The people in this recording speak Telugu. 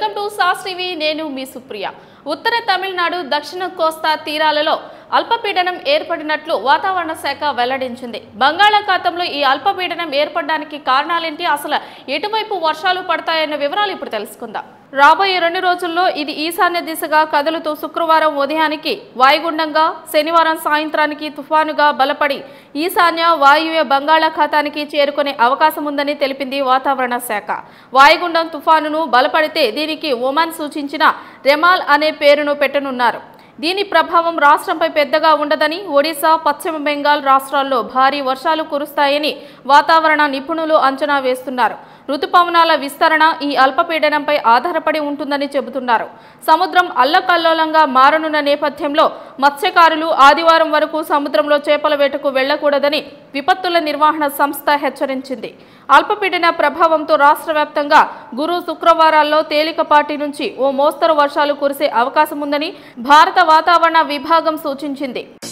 వెల్కమ్ టు సాస్ టీవీ నేను మీ సుప్రియ ఉత్తర తమిళనాడు దక్షిణ కోస్తా తీరాలలో అల్పపీడనం ఏర్పడినట్లు వాతావరణ శాఖ వెల్లడించింది బంగాళాఖాతంలో ఈ అల్పపీడనం ఏర్పడడానికి కారణాలేంటి అసలు ఎటువైపు వర్షాలు పడతాయన్న వివరాలు ఇప్పుడు తెలుసుకుందాం రాబోయే రెండు రోజుల్లో ఇది ఈశాన్య దిశగా కదులుతూ శుక్రవారం ఉదయానికి వాయుగుండంగా శనివారం సాయంత్రానికి తుఫానుగా బలపడి ఈశాన్య వాయువ్య బంగాళాఖాతానికి చేరుకునే అవకాశం ఉందని తెలిపింది వాతావరణ శాఖ వాయుగుండం తుఫానును బలపడితే దీనికి ఒమాన్ సూచించిన రెమాల్ అనే పేరును పెట్టనున్నారు దీని ప్రభావం రాష్ట్రంపై పెద్దగా ఉండదని ఒడిశా పశ్చిమ బెంగాల్ రాష్ట్రాల్లో భారీ వర్షాలు కురుస్తాయని వాతావరణ నిపుణులు అంచనా వేస్తున్నారు ఋతుపవనాల విస్తరణ ఈ అల్పపీడనంపై ఆధారపడి ఉంటుందని చెబుతున్నారు సముద్రం అల్లకల్లోలంగా మారనున్న నేపథ్యంలో మత్స్యకారులు ఆదివారం వరకు సముద్రంలో చేపల వేటకు వెళ్లకూడదని విపత్తుల నిర్వహణ సంస్థ హెచ్చరించింది అల్పపీడన ప్రభావంతో రాష్ట్ర వ్యాప్తంగా గురు శుక్రవారాల్లో తేలికపాటి నుంచి ఓ మోస్తరు వర్షాలు కురిసే అవకాశం ఉందని భారత వాతావరణ విభాగం సూచించింది